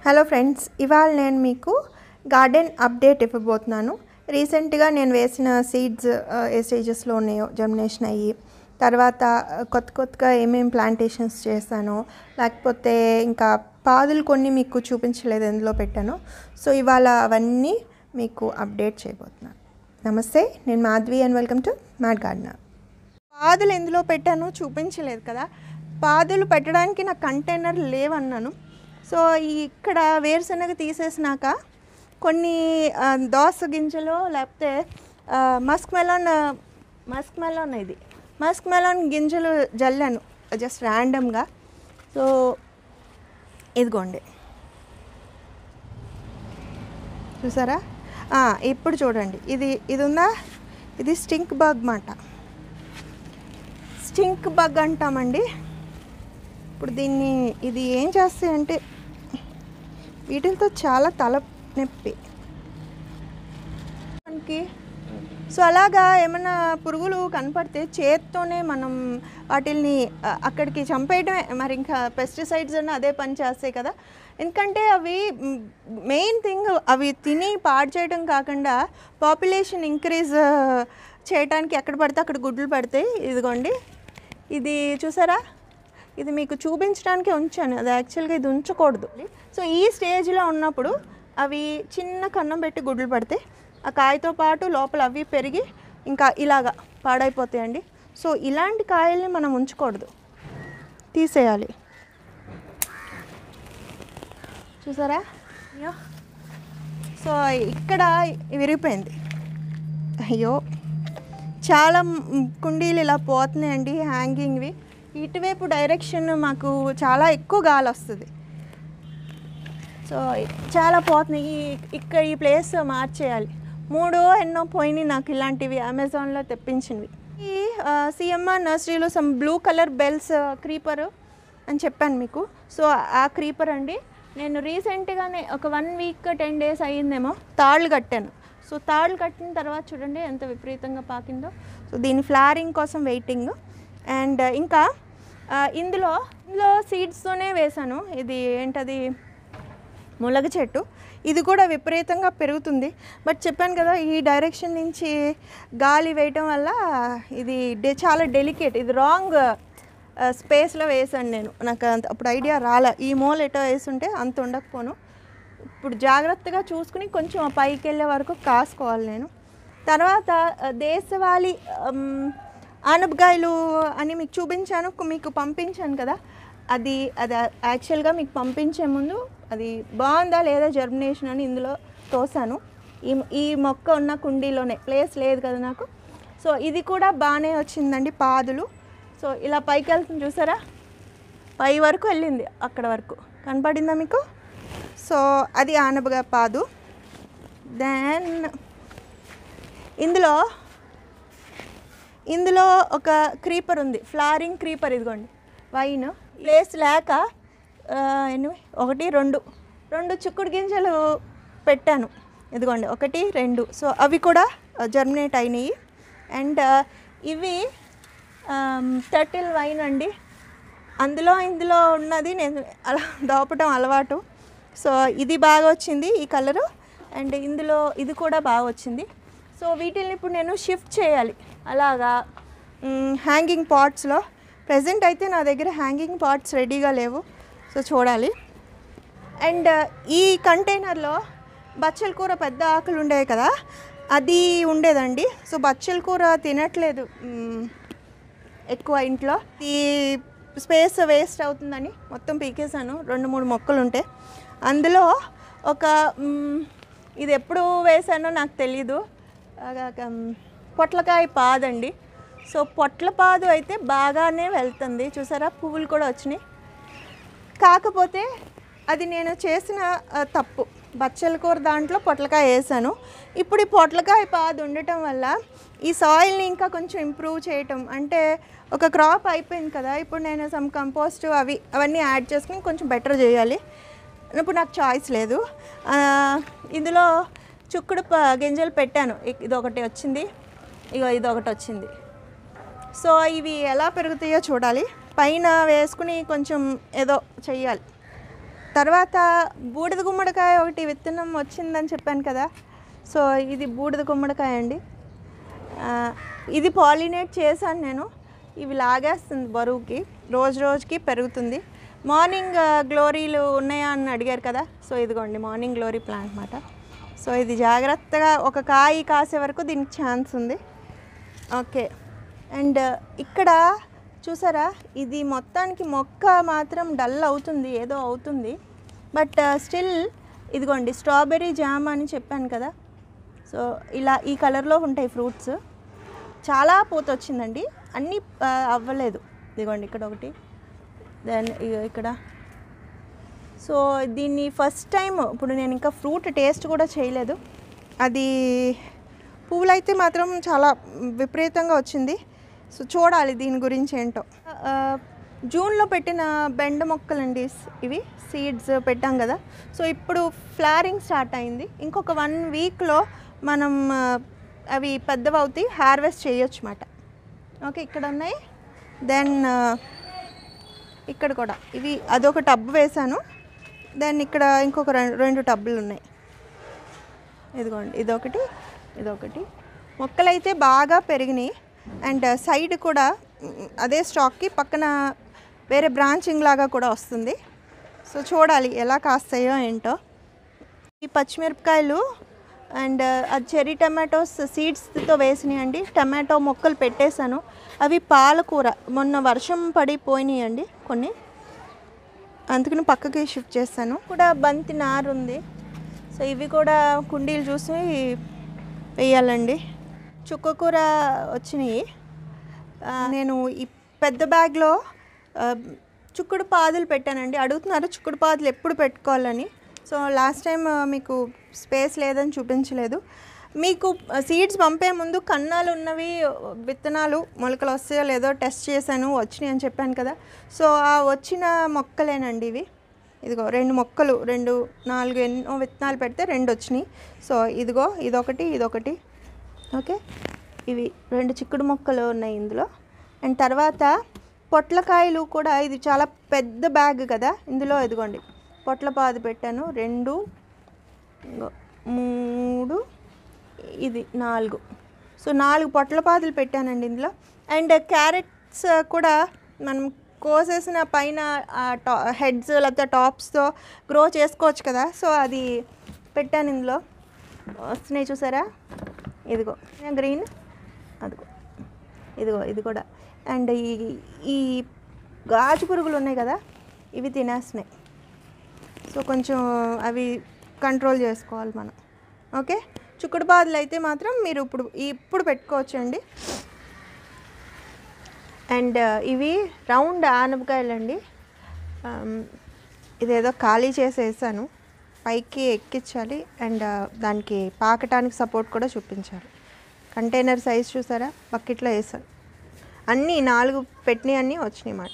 hello friends ఇవాళ నేను మీకు గార్డెన్ అప్డేట్ ఇవ్వబోతున్నాను రీసెంట్గా నేను వేసిన సీడ్స్ ఏ స్టేజెస్లో ఉన్నాయో జర్మినేషన్ అయ్యి తర్వాత ఆ, కొత్త కొత్తగా ఏమేమి ప్లాంటేషన్స్ చేశానో లేకపోతే ఇంకా పాదులు కొన్ని మీకు చూపించలేదు ఎందులో పెట్టానో సో ఇవాళ అవన్నీ మీకు అప్డేట్ చేయబోతున్నాను నమస్తే నేను Madhavi and welcome to mad gardener పాదులు ఎందులో పెట్టానో చూపించలేదు కదా పాదులు పెట్టడానికి నా కంటైనర్ లేవన్నాను సో ఈ ఇక్కడ వేరుశనగ తీసేసినాక కొన్ని ఆ, దోస గింజలు లేకపోతే ఆ, మస్క్ మెలాన్ మస్క్ మెలాన్ ఇది మస్క్ మెలాన్ గింజలు జల్లాను జస్ట్ ర్యాండమ్గా సో ఇదిగోండి చూసారా ఆ, ఇప్పుడు చూడండి ఇది ఇది ఉందా ఇది స్టింక్ బగ్ మాట స్టింక్ బగ్ అంటామండి ఇప్పుడు దీన్ని ఇది ఏం చేస్తాయంటే వీటితో చాలా తల నొప్పి మనకి సో అలాగా ఏమైనా పురుగులు కనపడితే చేత్తోనే మనం వాటిల్ని ఆ, అక్కడికి చంపేయడమే మరి ఇంకా పెస్టిసైడ్స్ అన్న అదే పని చేస్తాయి కదా ఎందుకంటే అవి మెయిన్ థింగ్ అవి తిని పాడు చేయడం కాకుండా పాపులేషన్ ఇంక్రీజ్ చేయడానికి ఎక్కడ పడితే అక్కడ గుడ్లు పడతాయి ఇదిగోండి ఇది చూసారా ఇది మీకు చూపించడానికే ఉంచాను అది యాక్చువల్గా ఇది ఉంచకూడదు సో ఈ స్టేజ్లో ఉన్నప్పుడు అవి చిన్న కన్నం పెట్టి గుడ్లు పడితే ఆ కాయతో పాటు లోపల అవి పెరిగి ఇంకా ఇలాగా పాడైపోతాయండి సో ఇలాంటి కాయల్ని మనం ఉంచకూడదు తీసేయాలి చూసారా అయ్యో సో ఇక్కడ విరిగిపోయింది అయ్యో చాలా మ్, కుండీలు ఇలా పోతున్నాయండి హ్యాంగింగ్వి ఇటువైపు డైరెక్షన్ మాకు చాలా ఎక్కువ గాలి వస్తుంది సో చాలా పోతున్నాయి ఈ ఇక్కడ ఈ ప్లేస్ మార్చేయాలి మూడో ఎన్నో పోయినాయి నాకు ఇలాంటివి అమెజాన్లో తెప్పించినవి ఈ సిఎంఆర్ నర్సరీలో some blue colour bells creeper అని చెప్పాను మీకు సో ఆ క్రీపర్ అండి నేను రీసెంట్గానే ఒక వన్ వీక్ టెన్ డేస్ అయ్యిందేమో తాళ్ళు కట్టాను సో తాళ్ళు కట్టిన తర్వాత చూడండి ఎంత విపరీతంగా పాకిందో సో దీని ఫ్లారింగ్ కోసం వెయిటింగ్ అండ్ ఇంకా ఆ, ఇందులో ఇందులో సీడ్స్తోనే వేశాను ఇది ఏంటది ములగ చెట్టు ఇది కూడా విపరీతంగా పెరుగుతుంది బట్ చెప్పాను కదా ఈ డైరెక్షన్ నుంచి గాలి వేయటం వల్ల ఇది డె చాలా డెలికేట్ ఇది రాంగ్ స్పేస్లో వేసాను నేను నాకు అంత అప్పుడు ఐడియా రాలే ఈ మూల ఎటో వేసుంటే అంత ఉండకపోను ఇప్పుడు జాగ్రత్తగా చూసుకుని కొంచెం ఆ పైకి వెళ్ళే వరకు కాసుకోవాలి నేను తర్వాత ఆ, దేశవాళీ ఆమ్, ఆనపకాయలు అని మీకు చూపించాను మీకు పంపించాను కదా అది అది యాక్చువల్గా మీకు పంపించే ముందు అది బాగుందా లేదా జర్మినేషన్ అని ఇందులో తోసాను ఈ ఈ మొక్క ఉన్న కుండీలోనే ప్లేస్ లేదు కదా నాకు సో ఇది కూడా బాగానే వచ్చిందండి పాదులు సో ఇలా పైకి వెళ్తుంది చూసారా పై వరకు వెళ్ళింది అక్కడ వరకు కనపడిందా మీకు సో అది ఆనపగా పాదు దెన్ ఇందులో ఇందులో ఒక క్రీపర్ ఉంది ఫ్లారింగ్ క్రీపర్ ఇదిగోండి వైన్ ప్లేస్ లేక ఆ, ఎన్ని ఒకటి రెండు రెండు చిక్కుడు గింజలు పెట్టాను ఇదిగోండి ఒకటి రెండు సో అవి కూడా జర్మినేట్ అయినాయి అండ్ ఇవి టర్టిల్ వైన్ అండి అందులో ఇందులో ఉన్నది నేను అలా దోపటం అలవాటు సో ఇది బాగా వచ్చింది ఈ కలరు అండ్ ఇందులో ఇది కూడా బాగా వచ్చింది సో వీటిని ఇప్పుడు నేను షిఫ్ట్ చేయాలి అలాగా హ్యాంగింగ్ పాట్స్లో ప్రజెంట్ అయితే నా దగ్గర హ్యాంగింగ్ పాట్స్ రెడీగా లేవు సో చూడాలి అండ్ ఈ కంటైనర్లో బచ్చల కూర పెద్ద ఆకులు ఉండేవి కదా అది ఉండేదండి సో బచ్చల కూర తినట్లేదు మ్, ఎక్కువ ఇంట్లో ఈ స్పేస్ వేస్ట్ అవుతుందని మొత్తం పీకేసాను రెండు మూడు మొక్కలు ఉంటే అందులో ఒక మ్, ఇది ఎప్పుడు వేసానో నాకు తెలీదు ఆగా- మ్, పొట్లకాయ పాదండి సో పొట్ల పాదు అయితే బాగానే వెళ్తుంది చూసారా పువ్వులు కూడా వచ్చినాయి కాకపోతే అది నేను చేసిన ఆ, తప్పు బచ్చల కూర దాంట్లో పొట్లకాయ వేసాను ఇప్పుడు ఈ పొట్లకాయ పాదు ఉండటం వల్ల ఈ సాయిల్ని ఇంకా కొంచెం ఇంప్రూవ్ చేయటం అంటే ఒక క్రాప్ అయిపోయింది కదా ఇప్పుడు నేను సమ్ కంపోస్ట్ అవి అవన్నీ యాడ్ చేసుకుని కొంచెం బెటర్ చేయాలి ఇప్పుడు నాకు చాయిస్ లేదు ఆ, ఇందులో చుక్కుడు ప- గింజలు పెట్టాను ఇ- ఇది ఒకటి వచ్చింది ఇగో ఇది ఒకటి వచ్చింది సో ఇవి ఎలా పెరుగుతాయో చూడాలి పైన వేసుకుని కొంచెం ఏదో చెయ్యాలి తర్వాత బూడిద గుమ్మడికాయ ఒకటి విత్తనం వచ్చిందని చెప్పాను కదా సో ఇది బూడిద గుమ్మడికాయ అండి ఆ, ఇది పాలినేట్ చేశాను నేను ఇవి లాగేస్తుంది బరువుకి రోజు రోజుకి పెరుగుతుంది మార్నింగ్ ఆ, గ్లోరీలు ఉన్నాయా అని అడిగారు కదా సో ఇదిగోండి మార్నింగ్ గ్లోరీ ప్లాంట్ అన్నమాట సో ఇది జాగ్రత్తగా ఒక కాయ కాసే వరకు దీనికి ఛాన్స్ ఉంది ఓకే అండ్ ఇక్కడ చూసారా ఇది మొత్తానికి మొక్క మాత్రం డల్ అవుతుంది ఏదో అవుతుంది బట్ స్టిల్ ఇదిగోండి స్ట్రాబెర్రీ జామ్ అని చెప్పాను కదా సో ఇలా ఈ కలర్లో ఉంటాయి ఫ్రూట్స్ చాలా పూత వచ్చిందండి అన్నీ ఆ, అవ్వలేదు ఇదిగోండి ఇక్కడ ఒకటి దెన్ ఇక్కడ సో దీన్ని ఫస్ట్ టైం ఇప్పుడు నేను ఇంకా ఫ్రూట్ టేస్ట్ కూడా చేయలేదు అది పువ్వులు అయితే మాత్రం చాలా విపరీతంగా వచ్చింది సో చూడాలి దీని గురించి ఏంటో ఆ, జూన్లో పెట్టిన బెండ మొక్కలండి ఇవి సీడ్స్ పెట్టాం కదా సో ఇప్పుడు ఫ్లారింగ్ స్టార్ట్ అయింది ఇంకొక వన్ వీక్లో మనం ఆ, అవి పెద్దవవుతాయి హార్వెస్ట్ చేయొచ్చు అన్నమాట ఓకే ఇక్కడ ఉన్నాయి దెన్ ఇక్కడ కూడా ఇవి అదొక టబ్ వేశాను దెన్ ఇక్కడ ఇంకొక రెండు రెండు టబ్బులు ఉన్నాయి ఇదిగోండి ఇదొకటి ఇదొకటి మొక్కలైతే బాగా పెరిగినాయి అండ్ సైడ్ కూడా మ్, అదే స్టాక్కి పక్కన వేరే బ్రాంచింగ్ లాగా కూడా వస్తుంది సో చూడాలి ఎలా కాస్తాయో ఏంటో ఈ పచ్చిమిరపకాయలు అండ్ అది చెర్రీ టమాటోస్ సీడ్స్తో వేసినాయండి టమాటో మొక్కలు పెట్టేశాను అవి పాలకూర మొన్న వర్షం పడిపోయినాయండి కొన్ని అందుకని పక్కకి షిఫ్ట్ చేస్తాను కూడా బంతి నారు ఉంది సో ఇవి కూడా కుండీలు చూసి వేయాలండి చుక్కకూర వచ్చినాయి ఆ, నేను ఈ పెద్ద బ్యాగ్లో ఆ, చుక్కుడు పాదులు పెట్టానండి అడుగుతున్నారు చుక్కుడు పాదులు ఎప్పుడు పెట్టుకోవాలని సో లాస్ట్ టైం ఆ, మీకు స్పేస్ లేదని చూపించలేదు మీకు సీడ్స్ పంపే ముందు కన్నాలు ఉన్నవి విత్తనాలు మొలకలు వస్తాయో లేదో టెస్ట్ చేశాను వచ్చినాయి అని చెప్పాను కదా సో ఆ వచ్చిన మొక్కలేనండి ఇవి ఇదిగో రెండు మొక్కలు రెండు నాలుగు ఎన్నో విత్తనాలు పెడితే రెండు వచ్చినాయి సో ఇదిగో ఇదొకటి ఇదొకటి ఓకే ఇవి రెండు చిక్కుడు మొక్కలు ఉన్నాయి ఇందులో అండ్ తర్వాత పొట్లకాయలు కూడా ఇది చాలా పెద్ద బ్యాగ్ కదా ఇందులో ఇదిగోండి పొట్ల పాదు పెట్టాను రెండు ఇంగో మూడు ఇది నాలుగు సో నాలుగు పొట్ల పాదులు పెట్టానండి ఇందులో అండ్ క్యారెట్స్ కూడా మనం కోసేసిన పైన టా హెడ్స్ లేకపోతే టాప్స్తో గ్రో చేసుకోవచ్చు కదా సో అది పెట్టాను ఇందులో వస్తున్నాయి చూసారా ఇదిగో గ్రీన్ అదిగో ఇదిగో ఇది కూడా అండ్ ఈ ఈ గాజు పురుగులు ఉన్నాయి కదా ఇవి తినేస్తున్నాయి సో కొంచెం అవి కంట్రోల్ చేసుకోవాలి మనం ఓకే చుక్కుడు బాదులు అయితే మాత్రం మీరు ఇప్పుడు ఇప్పుడు పెట్టుకోవచ్చండి అండ్ ఇవి రౌండ్ ఆనపకాయలండి ఆమ్, ఇదేదో ఖాళీ చేసి వేసాను పైకి ఎక్కించాలి అండ్ దానికి పాకటానికి సపోర్ట్ కూడా చూపించాలి కంటైనర్ సైజ్ చూసారా బకెట్లో వేసాను అన్నీ నాలుగు పెట్టినవి అన్నీ వచ్చినాయి అన్నమాట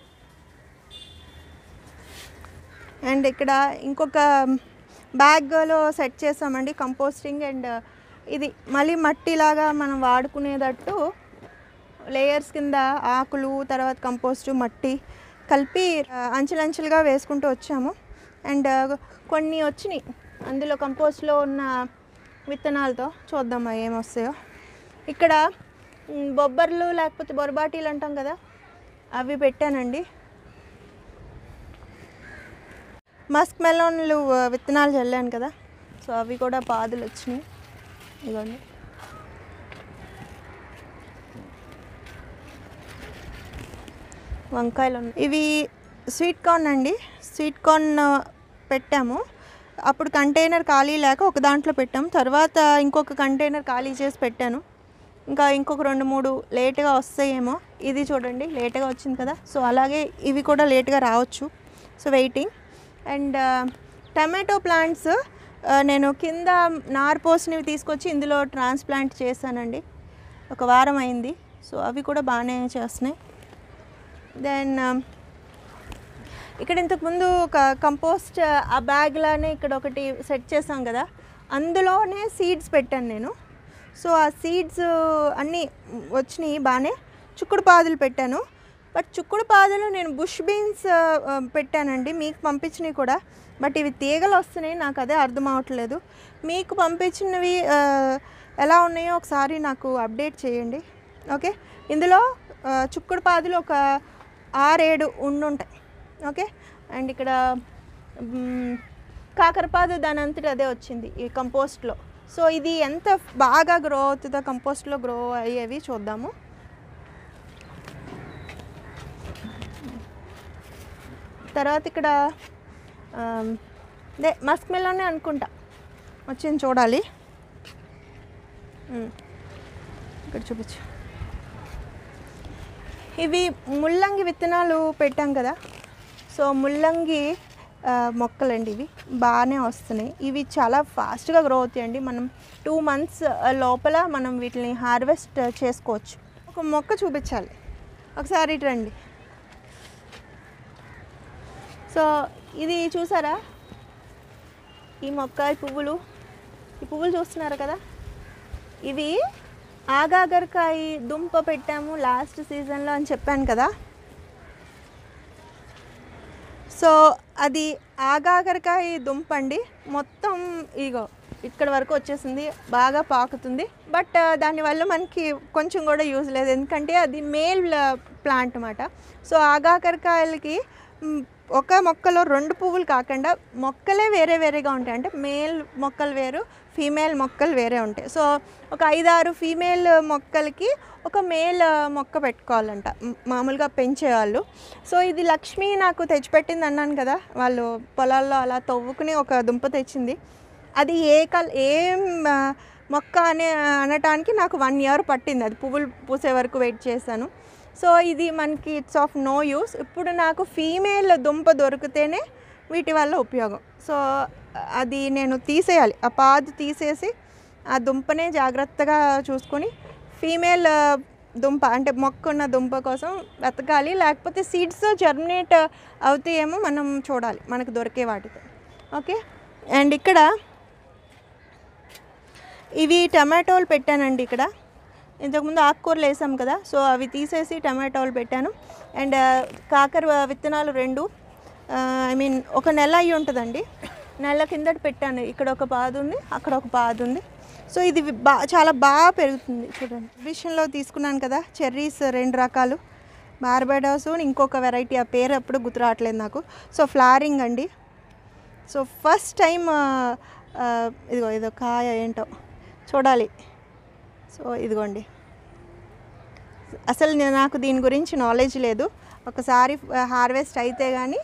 అండ్ ఇక్కడ ఇంకొక బ్యాగ్లో సెట్ చేసామండి కంపోస్టింగ్ అండ్ ఇది మళ్ళీ మట్టిలాగా మనం వాడుకునేటట్టు లేయర్స్ కింద ఆకులు తర్వాత కంపోస్టు మట్టి కలిపి ఆ, అంచెలంచెలుగా వేసుకుంటూ వచ్చాము అండ్ కొన్ని వచ్చినాయి అందులో కంపోస్ట్లో ఉన్న విత్తనాలతో చూద్దామా ఏమొస్తాయో ఇక్కడ మ్, బొబ్బర్లు లేకపోతే బొరబాటీలు అంటాం కదా అవి పెట్టానండి మస్క్ మెలోన్లు ఆ, విత్తనాలు చల్లాను కదా సో అవి కూడా పాదులు వచ్చినాయి ఇదిగోండి వంకాయలు ఉన్నాయి ఇవి స్వీట్ కార్న్ అండి స్వీట్ కార్న్ ఆ, పెట్టాము అప్పుడు కంటైనర్ ఖాళీ లేక ఒక దాంట్లో పెట్టాము తర్వాత ఇంకొక కంటైనర్ ఖాళీ చేసి పెట్టాను ఇంకా ఇంకొక రెండు మూడు లేట్గా వస్తాయేమో ఇది చూడండి లేట్గా వచ్చింది కదా సో అలాగే ఇవి కూడా లేట్గా రావచ్చు so waiting and tomato plants నేను కింద నార్ పోసినవి తీసుకొచ్చి ఇందులో ట్రాన్స్ప్లాంట్ చేశానండి ఒక వారం అయింది సో అవి కూడా బాగానే చేస్తున్నాయి దెన్ ఇక్కడ ఇంతకుముందు ఒక కంపోస్ట్ ఆ బ్యాగ్ లానే ఇక్కడ ఒకటి సెట్ చేసాం కదా అందులోనే సీడ్స్ పెట్టాను నేను సో ఆ సీడ్స్ అన్నీ వచ్చినాయి బాగానే చుక్కుడు పాదులు పెట్టాను బట్ చుక్కుడు పాదులు నేను బుష్ బీన్స్ ఆ, ఆ, పెట్టానండి మీకు పంపించినవి కూడా బట్ ఇవి తీగలు వస్తున్నాయి నాకు అదే అర్థం అవ్వట్లేదు మీకు పంపించినవి ఆ, ఎలా ఉన్నాయో ఒకసారి నాకు అప్డేట్ చేయండి ఓకే ఇందులో ఆ, చుక్కుడు పాదులు ఒక ఆరేడు ఉండుంటాయి ఓకే అండ్ ఇక్కడ మ్, కాకరపాదు దాని అంతటి అదే వచ్చింది ఈ కంపోస్ట్లో సో ఇది ఎంత బాగా గ్రో అవుతుందో కంపోస్ట్లో గ్రో అయ్యేవి చూద్దాము తర్వాత ఇక్కడ ఆమ్, దే మస్క్ మెలోనే అనుకుంటా వచ్చింది చూడాలి ఉమ్, ఇక్కడ చూపించు ఇవి ముల్లంగి విత్తనాలు పెట్టాం కదా సో ముల్లంగి ఆ, మొక్కలండి ఇవి బాగానే వస్తున్నాయి ఇవి చాలా ఫాస్ట్గా గ్రో అవుతాయండి మనం టూ మంత్స్ లోపల మనం వీటిని హార్వెస్ట్ చేసుకోవచ్చు ఒక మొక్క చూపించాలి ఒకసారి ఇటు రండి సో ఇది చూసారా ఈ మొక్క ఈ పువ్వులు ఈ పువ్వులు చూస్తున్నారు కదా ఇవి ఆగాగరకాయ దుంప పెట్టాము లాస్ట్ సీజన్లో అని చెప్పాను కదా సో అది ఆగాగరకాయ దుంప అండి మొత్తం ఇగో ఇక్కడ వరకు వచ్చేసింది బాగా పాకుతుంది బట్ దానివల్ల మనకి కొంచెం కూడా యూజ్ లేదు ఎందుకంటే అది మేల్ ప్లాంట్ అన్నమాట సో ఆగాకరకాయలకి మ్, ఒక మొక్కలో రెండు పువ్వులు కాకుండా మొక్కలే వేరే వేరేగా ఉంటాయి అంటే మేల్ మొక్కలు వేరు ఫీమేల్ మొక్కలు వేరే ఉంటాయి సో ఒక ఐదారు ఫీమేల్ మొక్కలకి ఒక మేల్ మొక్క పెట్టుకోవాలంట మ్, మామూలుగా పెంచేవాళ్ళు సో ఇది లక్ష్మి నాకు తెచ్చిపెట్టింది అన్నాను కదా వాళ్ళు పొలాల్లో అలా తవ్వుకుని ఒక దుంప తెచ్చింది అది ఏ కల్ ఏం ఆ, మొక్క అనే అనటానికి నాకు వన్ ఇయర్ పట్టింది అది పువ్వులు పూసే వరకు వెయిట్ చేశాను సో ఇది మనకి ఇట్స్ ఆఫ్ నో యూస్ ఇప్పుడు నాకు ఫీమేల్ దుంప దొరికితేనే వీటి వల్ల ఉపయోగం సో అది నేను తీసేయాలి ఆ పాదు తీసేసి ఆ దుంపనే జాగ్రత్తగా చూసుకొని ఫీమేల్ ఆ, దుంప అంటే మొక్క ఉన్న దుంప కోసం వెతకాలి లేకపోతే సీడ్స్ జర్మినేట్ అవుతాయేమో మనం చూడాలి మనకు దొరికే వాటితో ఓకే అండ్ ఇక్కడ ఇవి టమాటోలు పెట్టానండి ఇక్కడ ఇంతకుముందు ఆకుకూరలు వేసాం కదా సో అవి తీసేసి టమాటోలు పెట్టాను అండ్ కాకర విత్తనాలు రెండు ఐ మీన్ ఒక నెల అయి ఉంటుందండి నెల కిందట పెట్టాను ఇక్కడ ఒక పాదు ఉంది అక్కడ ఒక పాదు ఉంది సో ఇది బా చాలా బాగా పెరుగుతుంది చూడండి విషయంలో తీసుకున్నాను కదా చెర్రీస్ రెండు రకాలు బార్బెడాస్ ఇంకొక వెరైటీ ఆ పేరు ఎప్పుడు గుర్తు రావట్లేదు నాకు సో ఫ్లారింగ్ అండి సో ఫస్ట్ టైం ఇదిగో ఇదో కాయ ఏంటో చూడాలి సో ఇదిగోండి అసలు నేను నాకు దీని గురించి నాలెడ్జ్ లేదు ఒకసారి హార్వెస్ట్ అయితే కానీ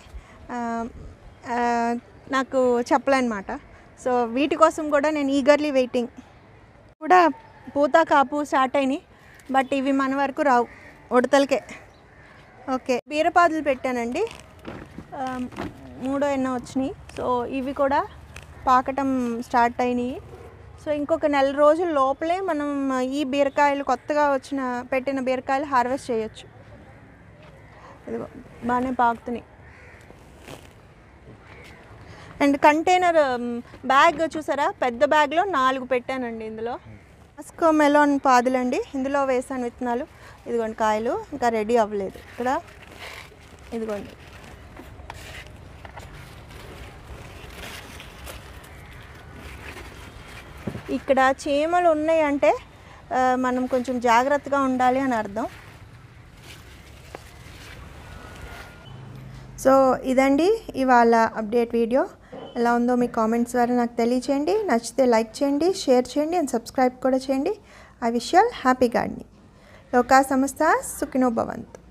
నాకు చెప్పలేనమాట సో వీటి కోసం కూడా నేను ఈగర్లీ వెయిటింగ్ కూడా పూత కాపు స్టార్ట్ అయినాయి బట్ ఇవి మన వరకు రావు ఉడతలకే ఓకే బీరపాదులు పెట్టానండి ఆ, మూడో ఎన్నో వచ్చినాయి సో ఇవి కూడా పాకటం స్టార్ట్ అయినాయి సో ఇంకొక నెల రోజుల లోపలే మనం ఈ బీరకాయలు కొత్తగా వచ్చిన పెట్టిన బీరకాయలు హార్వెస్ట్ చేయొచ్చు ఇదిగో బాగానే పాకుతున్నాయి అండ్ కంటైనర్ బ్యాగ్ చూసారా పెద్ద బ్యాగ్లో నాలుగు పెట్టానండి ఇందులో మస్కో మెలోన్ పాదులండి ఇందులో వేసాను విత్తనాలు ఇదిగోండి కాయలు ఇంకా రెడీ అవ్వలేదు ఇక్కడ ఇదిగోండి ఇక్కడ చీమలు ఉన్నాయి అంటే ఆ, మనం కొంచెం జాగ్రత్తగా ఉండాలి అని అర్థం సో ఇదండి ఇవాళ అప్డేట్ వీడియో ఎలా ఉందో మీ కామెంట్స్ ద్వారా నాకు తెలియచేయండి నచ్చితే లైక్ చేయండి షేర్ చేయండి అండ్ సబ్స్క్రైబ్ కూడా చేయండి I wish y'all happy gardening లోకా సంస్థ సుఖినో భవంత్